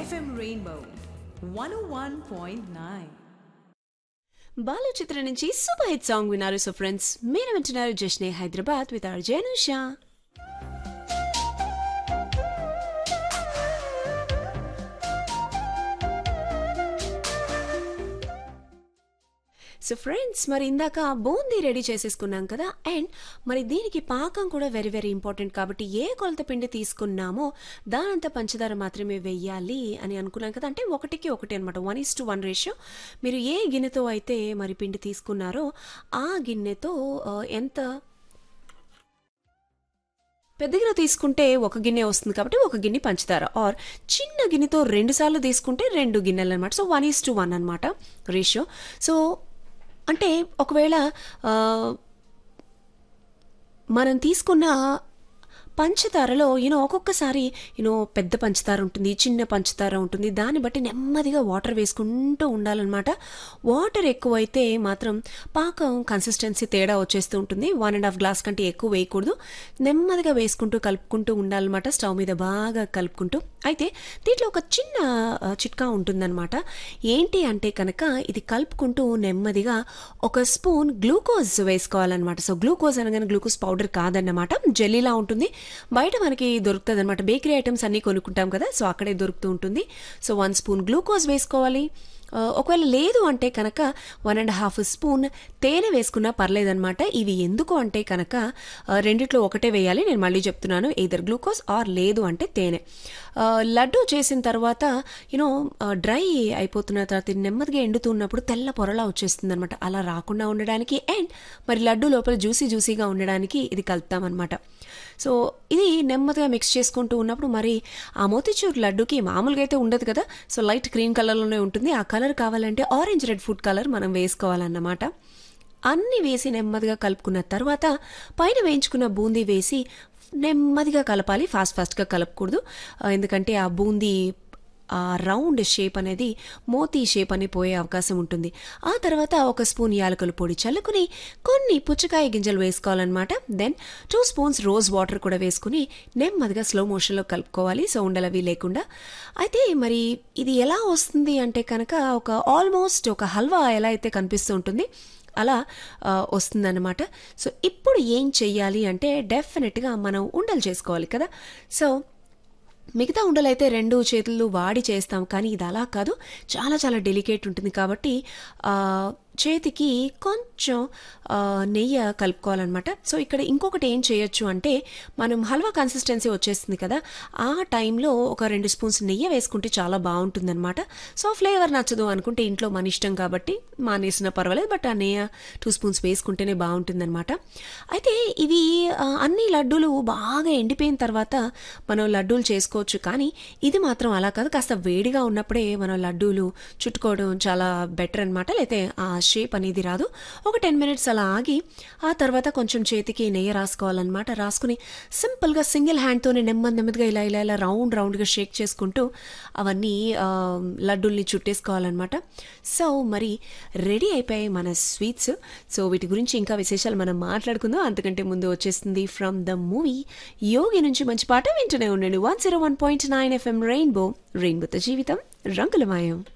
FM Rainbow 101.9. Balu Chitra నుంచి super hit song విన్నారు so friends మీరు వింటున్నారు జష్నే హైదరాబాద్ విత్ ఆర్ జనుషా సో ఫ్రెండ్స్ మరి ఇందాక బూందీ రెడీ చేసేసుకున్నాం కదా అండ్ మరి దీనికి పాకం కూడా వెరీ వెరీ ఇంపార్టెంట్ కాబట్టి ఏ కొలత పిండి తీసుకున్నామో దానంతా పంచదార మాత్రమే వెయ్యాలి అని అనుకున్నాం కదా అంటే ఒకటికి ఒకటి అనమాట one is to one ratio మీరు ఏ గిన్నెతో అయితే మరి పిండి తీసుకున్నారో ఆ గిన్నెతో ఆ, ఎంత పెద్ద గిన్నె తీసుకుంటే ఒక గిన్నె వస్తుంది కాబట్టి ఒక గిన్నె పంచుతారు ఆర్ చిన్న గిన్నెతో రెండు సార్లు తీసుకుంటే రెండు గిన్నెలు అనమాట so one is to one అనమాట రేషియో సో అంటే ఒకవేళ ఆ, మనం తీసుకున్న పంచదారలో యూనో ఒక్కొక్కసారి యూనో పెద్ద పంచదార ఉంటుంది చిన్న పంచదార ఉంటుంది దాన్ని బట్టి నెమ్మదిగా వాటర్ వేసుకుంటూ ఉండాలన్నమాట వాటర్ ఎక్కువైతే మాత్రం పాకం కన్సిస్టెన్సీ తేడా వచ్చేస్తూ ఉంటుంది వన్ అండ్ హాఫ్ గ్లాస్ కంటే ఎక్కువ వేయకూడదు నెమ్మదిగా వేసుకుంటూ కలుపుకుంటూ ఉండాలన్నమాట స్టవ్ మీద బాగా కలుపుకుంటూ అయితే దీంట్లో ఒక చిన్న ఆ, చిట్కా ఉంటుందన్నమాట ఏంటి అంటే కనుక ఇది కలుపుకుంటూ నెమ్మదిగా ఒక స్పూన్ గ్లూకోజ్ వేసుకోవాలన్నమాట సో గ్లూకోజ్ అనగానే గ్లూకోజ్ పౌడర్ కాదన్నమాట జెల్లీలా ఉంటుంది బయట మనకి దొరుకుతుంది అనమాట బేకరీ ఐటమ్స్ అన్నీ కొనుక్కుంటాం కదా సో అక్కడే దొరుకుతూ ఉంటుంది సో వన్ స్పూన్ గ్లూకోజ్ వేసుకోవాలి ఆ, ఒకవేళ లేదు అంటే కనుక వన్ అండ్ హాఫ్ స్పూన్ తేనె వేసుకున్నా పర్లేదన్నమాట ఇవి ఎందుకు అంటే కనుక ఆ, రెండిట్లో ఒకటే వేయాలి నేను మళ్ళీ చెప్తున్నాను either గ్లూకోజ్ ఆర్ లేదు అంటే తేనె ఆ, లడ్డు చేసిన తర్వాత యూనో డ్రై అయిపోతున్న తర్వాత ఇది నెమ్మదిగా ఎండుతున్నప్పుడు తెల్ల పొరలా వచ్చేస్తుంది అనమాట అలా రాకుండా ఉండడానికి అండ్ మరి లడ్డు లోపల జ్యూసీ జ్యూసీగా ఉండడానికి ఇది కలుపుతామన్నమాట సో ఇది నెమ్మదిగా మిక్స్ చేసుకుంటూ ఉన్నప్పుడు మరి ఆ మోతిచూర్ లడ్డుకి మామూలుగా అయితే ఉండదు కదా సో లైట్ క్రీమ్ కలర్లోనే ఉంటుంది ఆ కలర్ కావాలంటే ఆరెంజ్ రెడ్ ఫుడ్ కలర్ మనం వేసుకోవాలన్నమాట అన్ని వేసి నెమ్మదిగా కలుపుకున్న తర్వాత పైన వేయించుకున్న బూందీ వేసి నెమ్మదిగా కలపాలి ఫాస్ట్ ఫాస్ట్గా కలపకూడదు ఆ, ఎందుకంటే ఆ బూందీ ఆ రౌండ్ షేప్ అనేది మోతీ షేప్ అని పోయే అవకాశం ఉంటుంది ఆ తర్వాత ఒక స్పూన్ యాలకుల పొడి చల్లుకుని కొన్ని పుచ్చకాయ గింజలు వేసుకోవాలన్నమాట then two spoons rose water కూడా వేసుకుని నెమ్మదిగా స్లో మోషన్లో కలుపుకోవాలి సో ఉండలవి లేకుండా అయితే మరి ఇది ఎలా వస్తుంది అంటే కనుక ఒక ఆల్మోస్ట్ ఒక హల్వా ఎలా అయితే కనిపిస్తూ ఉంటుంది అలా ఆ, వస్తుందన్నమాట సో ఇప్పుడు ఏం చెయ్యాలి అంటే డెఫినెట్గా మనం ఉండలు చేసుకోవాలి కదా సో మిగతా ఉండలైతే రెండు చేతులు వాడి చేస్తాం కానీ ఇది అలా కాదు చాలా చాలా డెలికేట్ ఉంటుంది కాబట్టి ఆ, చేతికి కొంచెం ఆ, నెయ్యి కలుపుకోవాలన్నమాట సో ఇక్కడ ఇంకొకటి ఏం చేయొచ్చు అంటే మనం హల్వా కన్సిస్టెన్సీ వచ్చేస్తుంది కదా ఆ టైంలో ఒక రెండు స్పూన్స్ నెయ్యి వేసుకుంటే చాలా బాగుంటుందన్నమాట సో ఫ్లేవర్ నచ్చదు అనుకుంటే ఇంట్లో మన ఇష్టం కాబట్టి మానేసిన పర్వాలేదు బట్ ఆ నెయ్యి టూ స్పూన్స్ వేసుకుంటేనే బాగుంటుందన్నమాట అయితే ఇవి ఆ, అన్ని లడ్డూలు బాగా ఎండిపోయిన తర్వాత మనం లడ్డూలు చేసుకోవచ్చు కానీ ఇది మాత్రం అలా కాదు కాస్త వేడిగా ఉన్నప్పుడే మనం లడ్డూలు చుట్టుకోవడం చాలా బెటర్ అనమాట లేకపోతే ఆ షేప్ అనేది రాదు ఒక టెన్ మినిట్స్ అలా ఆగి ఆ తర్వాత కొంచెం చేతికి నెయ్యి రాసుకోవాలన్నమాట రాసుకుని సింపుల్గా సింగిల్ హ్యాండ్తోనే నెమ్మది నెమ్మదిగా ఇలా ఇలా ఇలా రౌండ్ రౌండ్గా షేక్ చేసుకుంటూ అవన్నీ ఆ, లడ్డూల్ని చుట్టేసుకోవాలన్నమాట సో మరి రెడీ అయిపోయాయి మన స్వీట్స్ సో వీటి గురించి ఇంకా విశేషాలు మనం మాట్లాడుకుందాం అంతకంటే ముందు వచ్చేస్తుంది ఫ్రమ్ ద మూవీ యోగి నుంచి మంచి పాట వింటూనే ఉండండి one zero one point nine FM rainbow రెయిన్బోతో జీవితం రంగులమాయం